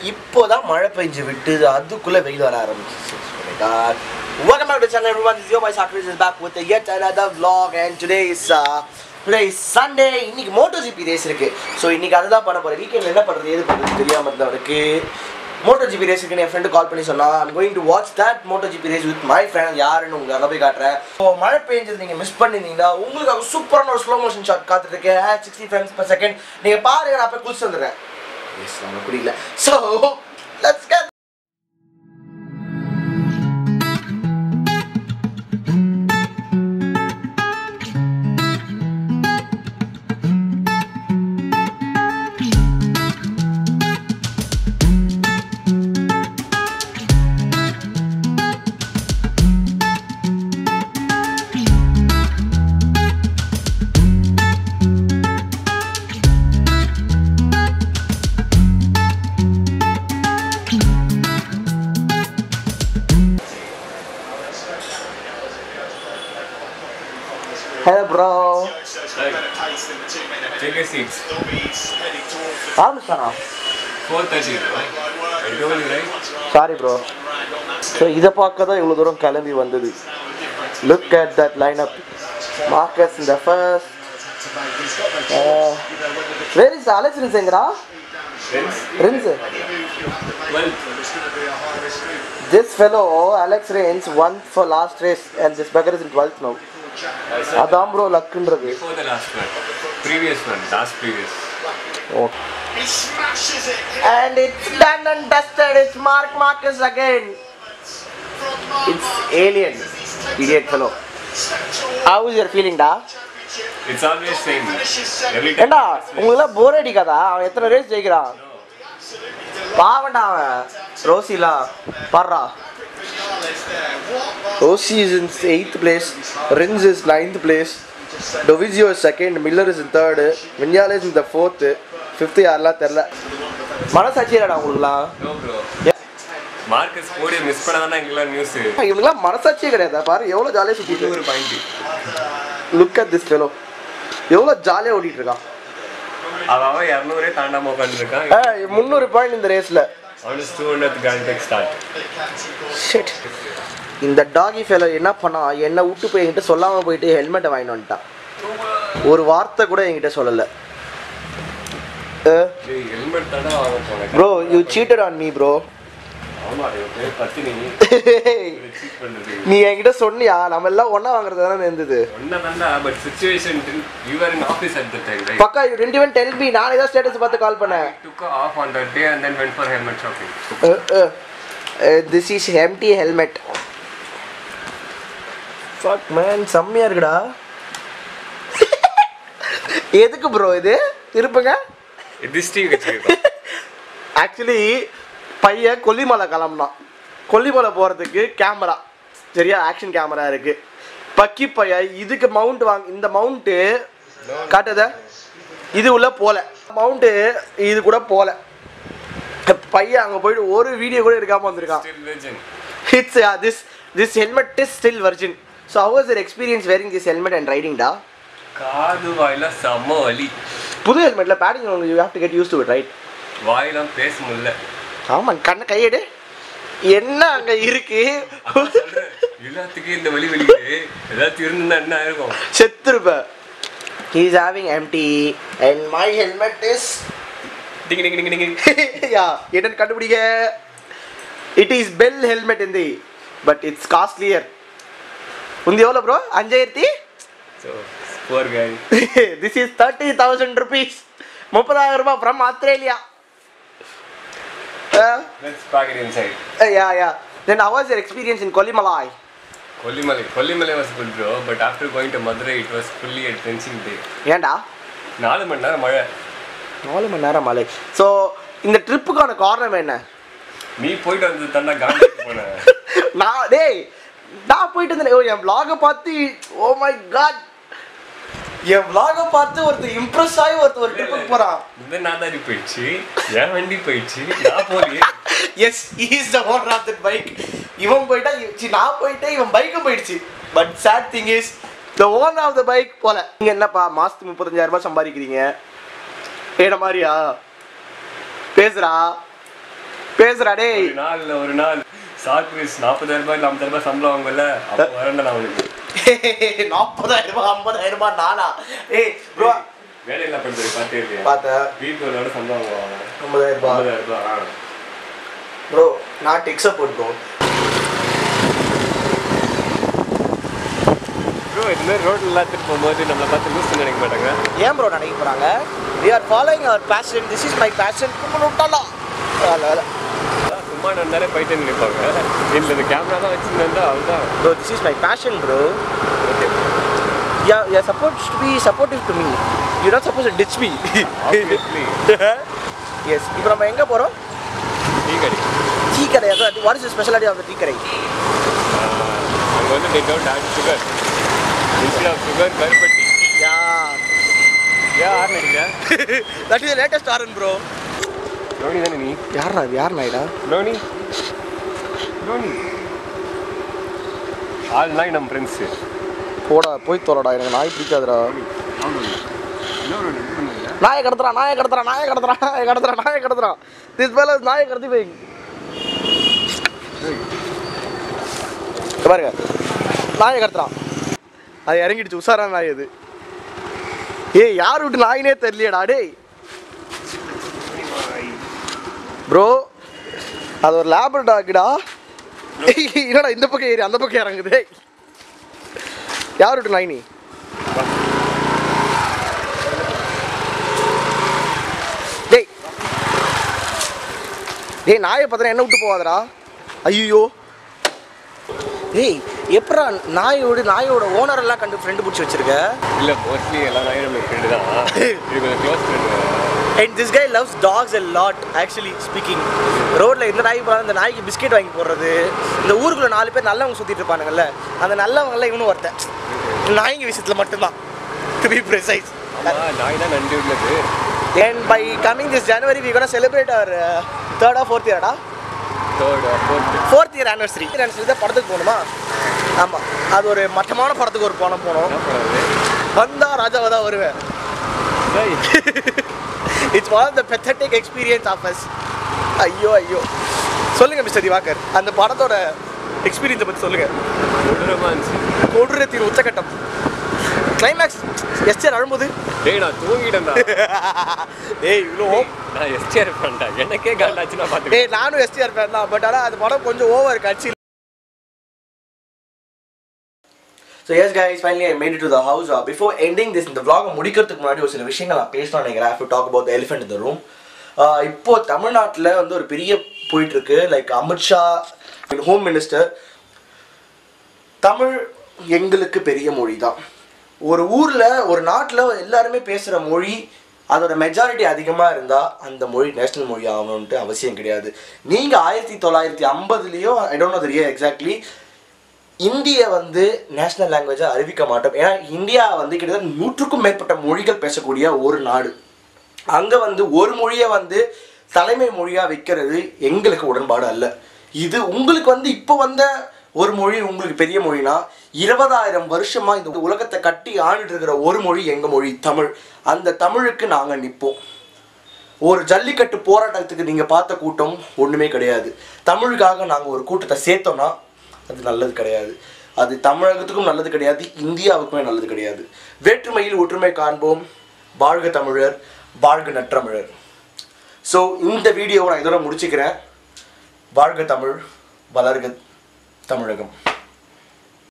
இப்போதான் மழை பெஞ்சு விட்டு அதுக்குள்ள வெயில் வர ஆரம்பிச்சிச்சு Welcome back to the channel everyone. This is your boy Sakris is back with yet another vlog and today is uh, today is Sunday. இன்னைக்கு மோட்டோ ஜிபி ரேஸ் இருக்கு ஸோ இன்னைக்கு அதுதான் பண்ண போறேன் வீக்கெண்ட் என்ன பண்றது எது பண்றது தெரியாம இருந்தவருக்கு மோட்டோ ஜிபி ரேஸ் இருக்கு என் ஃப்ரெண்டு கால் பண்ணி சொன்னா I'm going to watch that moto GP race with my friend யாருன்னு உங்களுக்கு போய் காட்டுறேன் ஸோ மழை பெஞ்சது நீங்க மிஸ் பண்ணிருந்தீங்கன்னா உங்களுக்கு சூப்பரான ஒரு ஸ்லோ மோஷன் ஷாட் காத்துட்டு இருக்கேன் சிக்ஸ்டி ஃப்ரேம்ஸ் per செகண்ட் நீங்க பாருங்க நான் போய் குளிச்சு வந்துடுறேன் எஸ் நம்ம குடிக்கல so let's get hello bro Take a seat. ஆரம்பிச்சானா 4.30, right? I told you, right? Sorry bro so இதை பார்க்க தான் இவ்வளோ தூரம் கிளம்பி வந்தது look at that line up Marquez இந்த first where is Alex Rins எங்கடா Friends, Rins 12th. This fellow Alex Rins won for last race and this fucker is in twelfth no I said அதான் bro லக்குன்றது before the last one. Previous one, last previous. Okay And it's done and dusted. It's Mark Marcus again. It's alien. Idiot fellow. How is your feeling, da? It's always same. Every time. ஏண்டா உங்களுக்குலாம் போர் அடிக்காதா அவன் எத்தனை race ஜெயிக்கிறான் பாவண்டா அவன் ரோசிலா பாடுறா Rossi is in eighth place Rins is ninth place Dovizioso is second Miller is in third Vinales is இந்த fourth fifth யாரெல்லாம் தெரில மனசாட்சியடா உங்களுக்குலாம் No, bro. மார்க்கஸ் போடிய மிஸ் பண்ணாதான் எங்கெல்லாம் நியூஸ் இவனுக்குலாம் மனசாட்சியே கிடையாது பாரு எவ்வளோ ஜாலியாக சுற்றிட்டு ஒரு point look at this fellow எவ்வளோ ஜாலியாக ஓடிட்டு இருக்கான் அவன் அவன் இரநூறே தாண்டாம உட்காந்துருக்கான் ஏய், முந்நூறு பாயிண்ட் இந்த ரேஸில் அவனு two hundred grand tech start shit இந்த டாகி ஃபெலோ என்ன பண்ணான் என்னை விட்டு போய் என்கிட்ட சொல்லாமல் போயிட்டு ஹெல்மெட்டை வாங்கிட்டு வந்துட்டான் ஒரு வார்த்தை கூட என்கிட்ட சொல்லலை ஹெல்மெட் தானே வாங்க போனேன் bro you cheated on me bro ஆமா இவன் பேர் பத்தி நீ சீட் பண்றது நீ என்கிட்ட சொன்னியா நம்ம எல்லாம் ஒன்றா வாங்குறது தானே இருந்தது ஒன்ன தாண்டா but situation you are in office at the time right பக்கா you didn't even tell me நானே தான் ஸ்டேட்டஸ் பார்த்து கால் பண்ணேன் took off on that day and then went for helmet shopping. This is empty helmet fuck man செம்மையா இருக்குடா எதுக்கு bro இது திருப்புங்க This tea வச்சிருக்கோம் ஆக்சுவலி பையன் கொல்லிமலை கிளம்புனான் கொல்லிமலை போகிறதுக்கு கேமரா சரியா ஆக்ஷன் கேமரா இருக்கு பக்கி பையன் இதுக்கு மவுண்ட் வாங்க இந்த மவுண்ட்டு காட்டுத இது உள்ள போல மவுண்ட்டு இது கூட போல பையன் அங்கே போயிட்டு ஒரு வீடியோ கூட எடுக்காம வந்திருக்கான் Still legend. It's this this helmet is still virgin so how was experience wearing this helmet and riding டா காது வாயில செம்ம வலி புது ஹெல்மெட்டில் padding you have to get use to it right வாயெல்லாம் பேச முடியல ஆமாம் கண்ணை கையெடு என்ன அங்க இருக்கு அதான் சொல்றேன், எல்லாத்துக்கும் இந்த வலி வலிக்குது ஏதாச்சும் இருந்தா என்ன ஆயிருக்கும் செத்துருப்ப he's having empty and my helmet is ding ding ding ding yeah என்னன்னு கண்டுபிடிக்க இட் இஸ் பெல் ஹெல்மெட் இந்த பட் இட்ஸ் காஸ்ட்லியர் உந்தி எவ்வளோ ப்ரோ அஞ்சாயிரத்தி so for guy this is thirty thousand rupees முப்பதாயிரம் ரூபாய் from Australia let's pack it inside yeah yeah then how your experience in Kollimalai Kollimalai Kollimalai was good bro but after going to Madurai it was fully at டென்சிங் டே ஏன்டா நாலு மணி நேரம் மழை நாலு மணி நேரம் மலை so இந்த ட்ரிப்புக்கான காரணம் என்ன நீ போயிட்டு வந்து தண்டா காண்டிக்கு போன நான் டேய் நான் போயிட்டு இருந்தேன் ஓ, என் vlog-அ பார்த்து ஓ மை காட் என் vlog-அ பார்த்து ஒருத்தர் இம்ப்ரெஸ் ஆகி ஒருத்தர் ஒரு ட்ரிப்புக்கு போறான் இந்த நாதாரி போயிடுச்சு என் வண்டி போயிடுச்சு நான் போலியே yes is the owner of that bike இவன் போயிட்டா இ- சி, நான் போயிட்டேன் இவன் பைக்கும் போயிடுச்சு but sad thing is the owner of the bike போல நீங்க என்னப்பா மாசத்துக்கு முப்பத்தஞ்சாயிரம் ரூபாய் சம்பாதிக்கிறீங்க ஏன மாதிரியா பேசுறா பேசுறா டேய் ஒரு நாள் இல்ல ஒரு நாள் சாக்ரிஸ் நாற்பதாயிரம் ரூபாய் ஐம்பதாயிரம் ரூபாய் சம்பளம் வாங்கல அப்போ வரேன்டா நான் உனக்கு நாற்பதாயிரம் ரூபாய் ஐம்பதாயிரம் ரூபாய் நானா ஏய் ப்ரோ வேலையில்லா பண்றது பார்த்தே இல்லையா பார்த்தேன் வீட்டுக்கு ஒரு நாள் சம்பளம் வாங்குவாங்க ஐம்பதாயிரம் ரூபாய் ஐம்பதாயிரம் ரூபாய் ஆ. ப்ரோ நான் டெக்ஸை போட்டு ப்ரோ இது மாதிரி ரோட்ல எல்லாத்துட்டு போகும்போது நம்மளை பார்த்து லூஸ் நினைக்க மாட்டாங்க ஏன் ப்ரோ நினைக்க போகிறாங்க we are following our passion this is my passion விட்டாலாம் அதான் சும்மா நடந்தாலே போயிட்டு நினைப்பாங்க இல்லை இந்த கேமரா தான் வச்சுருந்தா அவள்தான் bro this is my passion bro okay ya ya support to be supportive to me you not suppose ditch me obviously yes இப்போ நம்ம எங்கே போகிறோம் டீ கடை டீ கடை அதான் what is speciality of the tea கடை அங்கே வந்து டே டவுட் add sugar instead of sugar karupatti ya ஏன் ஆறு நினைக்கிறேன் that is latest Aaron bro Ronnie தானே நீ யாரா இது யார் நாய்டா ரோனி ரோனி ஆள் நாய் நம்ம ஃப்ரெண்ட்ஸு போடா போய் தோலடா எனக்கு நாய் பிடிக்காதுடா நாயை கடத்துறான் நாயை கடத்துறான் நாயை கடத்துறான் நாயை கடத்துறான் நாயை கடத்துறான் திஸ் மேல நாயை கடத்தி போய் இங்க பாருங்க நாயை கடத்துறான் அது இறங்கிடுச்சு உஷாரான நாய் அது ஏய் யார் விட்டு நாயினே தெரியலையடா டேய் ப்ரோ அது ஒரு லேபர் டாக்டா என்னடா இந்த பக்கம் ஏறி அந்த பக்கம் இறங்குது யார் விட்டு நாய் நீ டேய் டேய் நாயை பார்த்தா என்ன விட்டு போவாதடா ஐயோ டேய் எப்படா நாயோட நாயோட ஓனர் எல்லாம் கண்டு ஃப்ரெண்டு பிடிச்சி வச்சிருக்க இல்லை மோஸ்ட்லி எல்லா நாயும் நம்ம ஃப்ரெண்டு தான் இது கொஞ்சம் close friend and this guy loves dogs a lot actually speaking ரோட்டில் இந்த நாய்க்கு போனால் இந்த நாய்க்கு பிஸ்கெட் வாங்கி போடுறது இந்த ஊருக்குள்ள நாலு பேர் நல்லவங்க சுற்றிட்டு இருப்பானுங்கல்ல அந்த நல்லவங்களாம் இவனும் ஒருத்தன் நாய்ங்க விஷயத்தில் மட்டும்தான் டு பி ப்ரிசைஸ் ஆமாம் நாய் தான் நன்றி உள்ளது and by coming this January we gonna celebrate our தேர்டா ஃபோர்த் இயர்டா third fourth fourth year anniversary anniversary தான் படத்துக்கு போகணுமா ஆமாம் அது ஒரு மட்டமான படத்துக்கு ஒரு படம் போனோம் என்ன பண்ணுறது வந்தா ராஜாவை தான் வருவேன் it's one of the pathetic experience of us ஐயோ ஐயோ சொல்லுங்க மிஸ்டர் திவாகர் அந்த படத்தோட எக்ஸ்பீரியன்ஸை பற்றி சொல்லுங்க கொடூரமாக இருந்துச்சு கொடூரத்தின் உச்சக்கட்டம் கிளைமேக்ஸ் எஸ்டிஆர் அழும்போது டேய் நான் தூங்கிட்டேன்டா ஏய் இவ்வளோ நான் எஸ்டிஆர் பண்ணேன் எனக்கே காண்டாச்சு நான் பார்த்துக்கேன் ஏய் நானும் எஸ்டிஆர் ஃபேன் தான் பட் ஆனால் அந்த படம் கொஞ்சம் ஓவர் கட்சி so yes guys finally I made to the house before ending this இந்த vlog முடிக்கிறதுக்கு முன்னாடி ஒரு சில விஷயங்கள் நான் பேசணும்னு நினைக்கிறேன் ஐ டாக் அபவுட் எலிஃபென்ட் இந்த ரூம் இப்போ தமிழ்நாட்டில் வந்து ஒரு பெரிய போயிட்டு இருக்கு like Amit Shah home minister Tamil எங்களுக்கு பெரிய மொழி தான் ஒரு ஊரில் ஒரு நாட்டில் எல்லாருமே பேசுகிற மொழி அதோட மெஜாரிட்டி அதிகமாக இருந்தால் அந்த மொழி நேஷனல் மொழி ஆகணுன்ட்டு அவசியம் கிடையாது நீங்கள் ஆயிரத்தி தொள்ளாயிரத்தி ஐம்பதுலேயோ ஐ டோன்ட் நோ தெரிய எக்ஸாக்ட்லி இந்திய வந்து நேஷனல் லாங்குவேஜை அறிவிக்க மாட்டோம் ஏன்னா இந்தியா வந்து கிட்டத்தட்ட நூற்றுக்கும் மேற்பட்ட மொழிகள் பேசக்கூடிய ஒரு நாடு அங்கே வந்து ஒரு மொழியை வந்து தலைமை மொழியாக வைக்கிறது எங்களுக்கு உடன்பாடு அல்ல இது உங்களுக்கு வந்து இப்போ வந்த ஒரு மொழி உங்களுக்கு பெரிய மொழினா இருபதாயிரம் வருஷமா இந்த உலகத்தை கட்டி ஆண்டுட்டு இருக்கிற ஒரு மொழி எங்க மொழி தமிழ் அந்த தமிழுக்கு நாங்கள் நிற்போம் ஒரு ஜல்லிக்கட்டு போராட்டத்துக்கு நீங்கள் பார்த்த கூட்டம் ஒன்றுமே கிடையாது தமிழுக்காக நாங்கள் ஒரு கூட்டத்தை சேர்த்தோம்னா அது நல்லது கிடையாது அது தமிழகத்துக்கும் நல்லது கிடையாது இந்தியாவுக்குமே நல்லது கிடையாது வேற்றுமையில் ஒற்றுமை காண்போம் வாழ்க தமிழர் வாழ்க நற்றமிழர் ஸோ இந்த வீடியோவை நான் இதோட முடிச்சுக்கிறேன் வாழ்க தமிழ் வளர்க தமிழகம்